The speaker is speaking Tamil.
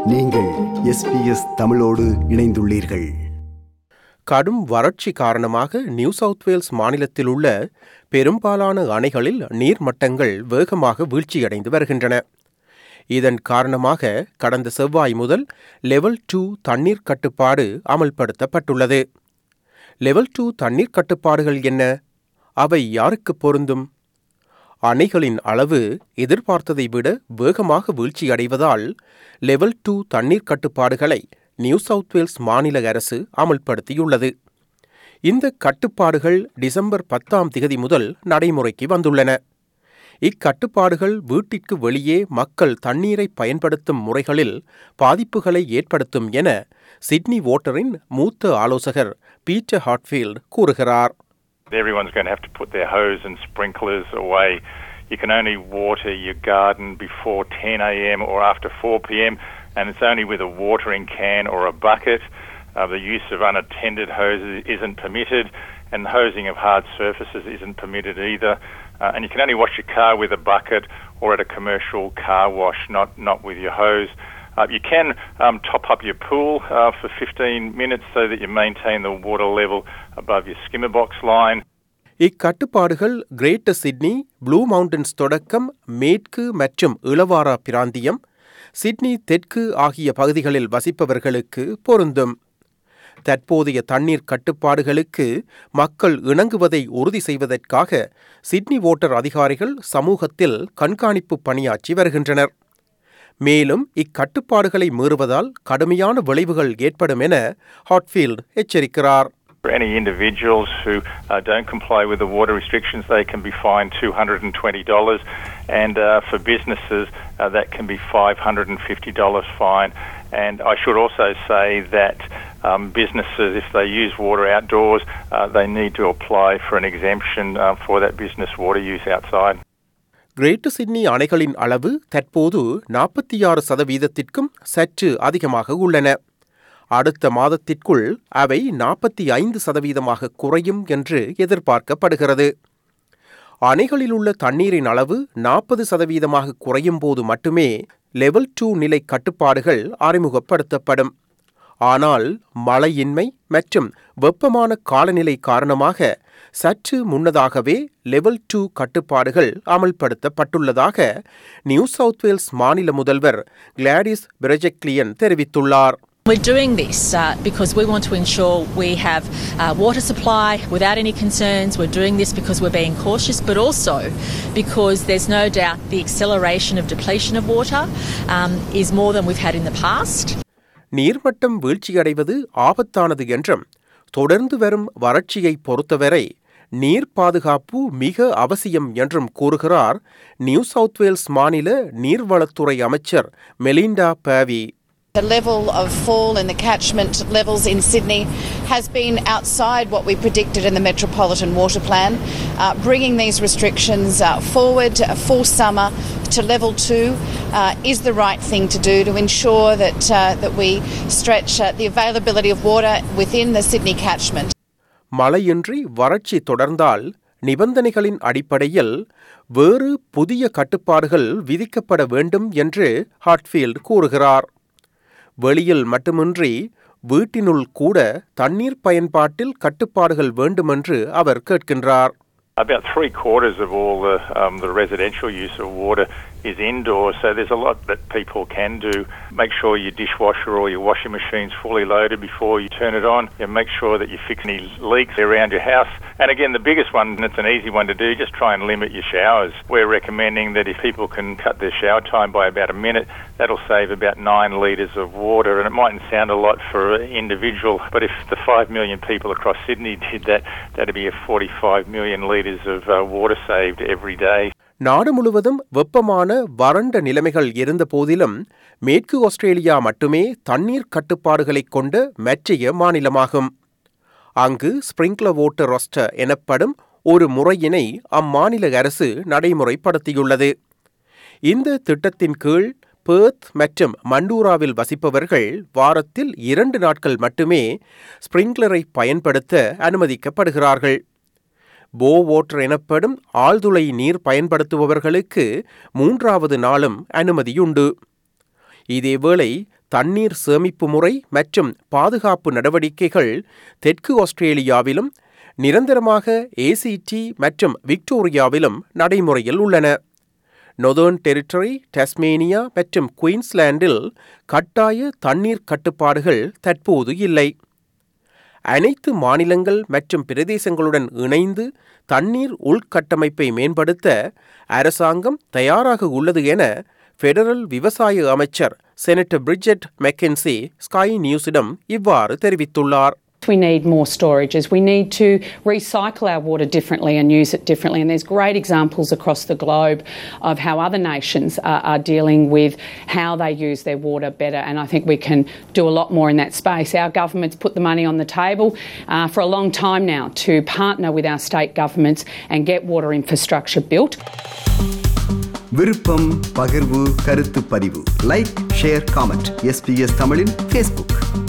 நீங்கள் எஸ்பிஎஸ் தமிழோடு இணைந்துள்ளீர்கள் கடும் வறட்சி காரணமாக நியூ சவுத் வேல்ஸ் மாநிலத்தில் உள்ள பெரும்பாலான அணைகளில் நீர்மட்டங்கள் வேகமாக வீழ்ச்சியடைந்து வருகின்றன இதன் காரணமாக கடந்த செவ்வாய் முதல் லெவல் டூ தண்ணீர் கட்டுப்பாடு அமல்படுத்தப்பட்டுள்ளது லெவல் டூ தண்ணீர் கட்டுப்பாடுகள் என்ன அவை யாருக்கு பொருந்தும் அணைகளின் அளவு எதிர்பார்த்ததை விட வேகமாக வீழ்ச்சியடைவதால் லெவல் டூ தண்ணீர் கட்டுப்பாடுகளை நியூ சவுத் வேல்ஸ் மாநில அரசு அமல்படுத்தியுள்ளது இந்த கட்டுப்பாடுகள் டிசம்பர் பத்தாம் திகதி முதல் நடைமுறைக்கு வந்துள்ளன இக்கட்டுப்பாடுகள் வீட்டிற்கு வெளியே மக்கள் தண்ணீரை பயன்படுத்தும் முறைகளில் பாதிப்புகளை ஏற்படுத்தும் என சிட்னி வோட்டரின் மூத்த ஆலோசகர் பீட்டர் ஹாட்ஃபீல்ட் கூறுகிறார் Everyone's going to have to put their hose and sprinklers away. You can only water your garden before 10 a.m. or after 4 p.m., and it's only with a watering can or a bucket. Uh, the use of unattended hoses isn't permitted, and hosing of hard surfaces isn't permitted either. Uh, and you can only wash your car with a bucket or at a commercial car wash, not, not with your hose. Uh, you can um, top up your pool uh, for 15 minutes so that you maintain the water level above your skimmer box line. இக்கட்டுப்பாடுகள் கிரேட்டர் சிட்னி ப்ளூ மவுண்டன்ஸ் தொடக்கம் மேற்கு மற்றும் இளவாரா பிராந்தியம் சிட்னி தெற்கு ஆகிய பகுதிகளில் வசிப்பவர்களுக்கு பொருந்தும் தற்போதைய தண்ணீர் கட்டுப்பாடுகளுக்கு மக்கள் இணங்குவதை உறுதி செய்வதற்காக சிட்னி ஓட்டர் அதிகாரிகள் சமூகத்தில் கண்காணிப்பு பணியாற்றி வருகின்றனர் மேலும் இக்கட்டுப்பாடுகளை மீறுவதால் கடுமையான விளைவுகள் ஏற்படும் என ஹாட்ஃபீல்ட் எச்சரிக்கிறார் For any individuals who uh, don't comply with the water restrictions, they can be fined $220, and uh, for businesses, uh, that can be $550 fine. And I should also say that um, businesses, if they use water outdoors, uh, they need to apply for an exemption uh, for that business water use outside. Greater Sydney அணைகளின் அளவு தற்போது நாற்பத்தி ஆறு சதவீதத்திற்கும் சற்று அதிகமாக உள்ளன அடுத்த மாதத்திற்குள் அவை நாற்பத்தி ஐந்து சதவீதமாக குறையும் என்று எதிர்பார்க்கப்படுகிறது அணைகளில் உள்ள தண்ணீரின் அளவு நாற்பது சதவீதமாக குறையும் போது மட்டுமே லெவல் டூ நிலை கட்டுப்பாடுகள் அறிமுகப்படுத்தப்படும் ஆனால் மழையின்மை மற்றும் வெப்பமான காலநிலை காரணமாக சற்று முன்னதாகவே லெவல் டூ கட்டுப்பாடுகள் அமல்படுத்தப்பட்டுள்ளதாக நியூ சவுத் வேல்ஸ் மாநில முதல்வர் கிளாடிஸ் பிரஜெக்லியன் தெரிவித்துள்ளார் We're doing this uh, because we want to ensure we have uh, water supply without any concerns. We're doing this because we're being cautious, but also because there's no doubt the acceleration of depletion of water um, is more than we've had in the past. நீர்மட்டம் வீழ்ச்சியடைவது ஆபத்தானது என்றும் தொடர்ந்து வரும் வறட்சியை பொறுத்தவரை நீர் பாதுகாப்பு மிக அவசியம் என்றும் கூறுகிறார் நியூ சவுத் வேல்ஸ் மாநில நீர்வளத்துறை அமைச்சர் Melinda Pavey The level of fall in the catchment levels in Sydney has been outside what we predicted in the Metropolitan Water Plan. Uh, bringing these restrictions uh, forward for summer to level two uh, is the right thing to do to ensure that, uh, that we stretch uh, the availability of water within the Sydney catchment. மழையின்றி வறட்சி தொடர்ந்தால் நிபந்தனைகளின் அடிப்படையில் வேறு புதிய கட்டுப்பாடுகள் விதிக்கப்பட வேண்டும் என்று ஹாட்ஃபீல்ட் கூறுகிறார் வெளியில் மட்டுமின்றி வீட்டினுள் கூட தண்ணீர் பயன்பாட்டில் கட்டுப்பாடுகள் வேண்டுமென்று அவர் கேட்கின்றார் About three quarters of all the, um, the residential use of water is indoors, so there's a lot that people can do. Make sure your dishwasher or your washing machine's fully loaded before you turn it on. And make sure that you fix any leaks around your house. And again, the biggest one, and it's an easy one to do, just try and limit your showers. We're recommending that if people can cut their shower time by about a minute, that'll save about nine litres of water. And it mightn't sound a lot for an individual, but if the five million people across Sydney did that, that'd be a 45 million litres of uh, water saved every day. நாடு முழுவதும் வெப்பமான வறண்ட நிலைமைகள் இருந்த போதிலும் மேற்கு ஆஸ்திரேலியா மட்டுமே தண்ணீர் கட்டுப்பாடுகளைக் கொண்ட மற்றைய மாநிலமாகும் அங்கு ஸ்பிரிங்க்லர் வாட்டர் ரொஸ்டர் எனப்படும் ஒரு முறையினை அம்மாநில அரசு நடைமுறைப்படுத்தியுள்ளது இந்த திட்டத்தின் கீழ் பேர்த் மற்றும் மண்டூராவில் வசிப்பவர்கள் வாரத்தில் இரண்டு நாட்கள் மட்டுமே ஸ்பிரிங்க்லரை பயன்படுத்த அனுமதிக்கப்படுகிறார்கள் போ வாட்டர் எனப்படும் ஆழ்துளை நீர் பயன்படுத்துபவர்களுக்கு மூன்றாவது நாளும் அனுமதியுண்டு இதேவேளை தண்ணீர் சேமிப்பு முறை மற்றும் பாதுகாப்பு நடவடிக்கைகள் தெற்கு ஆஸ்திரேலியாவிலும் நிரந்தரமாக ஏசிடி மற்றும் விக்டோரியாவிலும் நடைமுறையில் உள்ளன நொதர்ன் டெரிட்டரி டஸ்மேனியா மற்றும் குயின்ஸ்லாண்டில் கட்டாய தண்ணீர் கட்டுப்பாடுகள் தற்போது இல்லை அனைத்து மாநிலங்கள் மற்றும் பிரதேசங்களுடன் இணைந்து தண்ணீர் உள்கட்டமைப்பை மேம்படுத்த அரசாங்கம் தயாராக உள்ளது என ஃபெடரல் விவசாய அமைச்சர் செனட்டர் பிரிட்ஜெட் மெக்கென்சி ஸ்கை நியூஸிடம் இவ்வாறு தெரிவித்துள்ளார் We need more storages. We need to recycle our water differently and use it differently. And there's great examples across the globe of how other nations are, are dealing with how they use their water better. And I think we can do a lot more in that space. Our government's put the money on the table uh, for a long time now to partner with our state governments and get water infrastructure built. விருப்பம் பகிர்வு கருத்து பதிவு லைக் ஷேர் காமெண்ட் எஸ்பிஎஸ் தமிழின் ஃபேஸ்புக்